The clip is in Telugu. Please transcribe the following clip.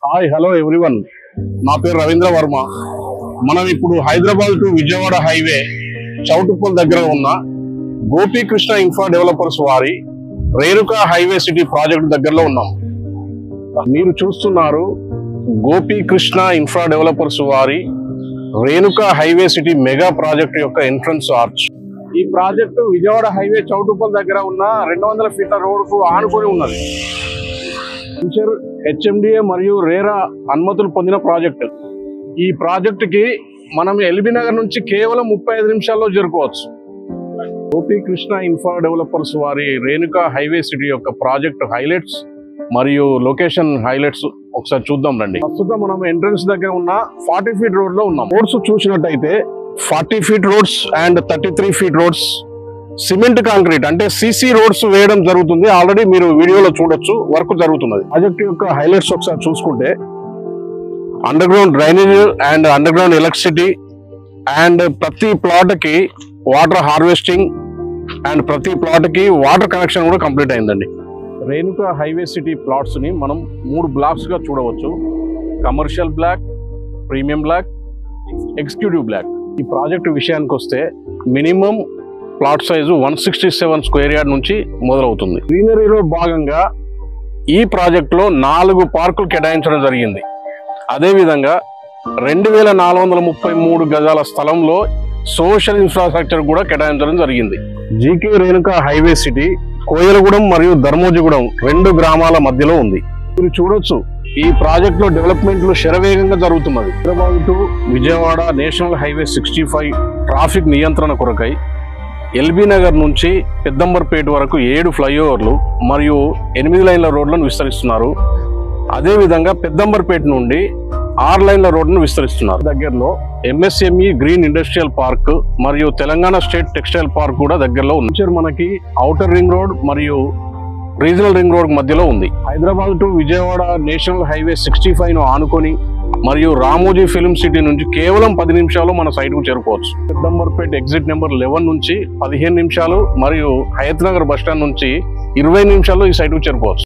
హాయ్ హలో ఎవ్రీవన్ నా పేరు రవీంద్ర వర్మ మనం ఇప్పుడు హైదరాబాద్ టు విజయవాడ హైవే చౌటుప్పల్ దగ్గర ఉన్న గోపీకృష్ణ ఇన్ఫ్రా డెవలపర్స్ వారి రేణుకా హైవే సిటీ ప్రాజెక్ట్ దగ్గరలో ఉన్నాం మీరు చూస్తున్నారు గోపీకృష్ణ ఇన్ఫ్రా డెవలపర్స్ వారి Renuka highway city mega project యొక్క ఎంట్రన్స్ ఆర్చ్ ఈ ప్రాజెక్టు విజయవాడ హైవే చౌటుప్పల్ దగ్గర ఉన్న రెండు వందల ఫీట్ల రోడ్డుకు ఆనుకొని ఉన్నది ఫ్యూచర్ హెచ్ఎండిఏ మరియు రేరా అనుమతులు పొందిన ప్రాజెక్టు ఈ ప్రాజెక్టుకి మనం ఎల్బీ నగర్ నుంచి కేవలం ముప్పై ఐదు నిమిషాల్లో చేరుకోవచ్చు గోపీకృష్ణ ఇన్ఫ్రా డెవలపర్స్ వారి రేణుకా హైవే సిటీ యొక్క ప్రాజెక్ట్ హైలైట్స్ మరియు లొకేషన్ హైలైట్స్ ఒకసారి చూద్దాం రండి ప్రస్తుతం మనం ఎంట్రన్స్ దగ్గర ఉన్న ఫార్టీ ఫీట్ రోడ్ లో ఉన్నాం రోడ్స్ చూసినట్టయితే forty feet roads and thirty three feet roads cement concrete అంటే సిసి రోడ్స్ వేయడం జరుగుతుంది ఆల్రెడీ మీరు వీడియోలో చూడొచ్చు వర్క్ జరుగుతున్నది ప్రాజెక్ట్ యొక్క హైలైట్స్ ఒకసారి చూసుకుంటే underground drainage and underground electricity and ప్రతి ప్లాట్ కి వాటర్ హార్వెస్టింగ్ అండ్ ప్రతి ప్లాట్ కి వాటర్ కనెక్షన్ కూడా కంప్లీట్ అయిందండి రేణుకా హైవే సిటీ ప్లాట్స్ ని మనం మూడు బ్లాక్స్ గా చూడవచ్చు commercial block premium block executive block ఈ ప్రాజెక్ట్ విషయానికి వస్తే minimum plot size one sixty seven square yard నుంచి మొదలవుతుంది గ్రీనరీలో భాగంగా ఈ ప్రాజెక్టులో నాలుగు పార్కులు కేటాయించడం జరిగింది అదేవిధంగా రెండు వేల నాలుగు వందల ముప్పై మూడు గజాల స్థలంలో సోషల్ ఇన్ఫ్రాస్ట్రక్చర్ కూడా కేటాయించడం జరిగింది GK Renuka highway city Koyalagudem మరియు ధర్మోజిగూడెం రెండు గ్రామాల మధ్యలో ఉంది మీరు చూడొచ్చు ఈ ప్రాజెక్ట్ లో డెవలప్మెంట్లు శరవేగంగా జరుగుతున్నది Hyderabad to Vijayawada national highway sixty five traffic నియంత్రణ కొరకై ఎల్బీ నగర్ నుంచి పెద్దంబర్పేట వరకు ఏడు ఫ్లైఓవర్లు మరియు ఎనిమిది లైన్ల రోడ్లను విస్తరిస్తున్నారు అదేవిధంగా పెద్దంబర్పేట నుండి ఆరు లైన్ల రోడ్లను విస్తరిస్తున్నారు దగ్గరలో ఎంఎస్ఎంఈ గ్రీన్ ఇండస్ట్రియల్ పార్క్ మరియు తెలంగాణ స్టేట్ టెక్స్టైల్ పార్క్ కూడా దగ్గరలో ఉంది ఫ్యూచర్ మనకి ఔటర్ రింగ్ రోడ్ మరియు రీజనల్ రింగ్ రోడ్ మధ్యలో ఉంది Hyderabad to Vijayawada national highway sixty five ను ఆనుకొని మరియు రామోజీ ఫిల్మ్ సిటీ నుంచి కేవలం పది నిమిషాలు మన సైట్ కు చేరుకోవచ్చు పెద్దంబర్పేట ఎగ్జిట్ నెంబర్ లెవెన్ నుంచి పదిహేను నిమిషాలు మరియు హయత్ నగర్ బస్ స్టాండ్ నుంచి ఇరవై నిమిషాల్లో ఈ సైట్ కు చేరుకోవచ్చు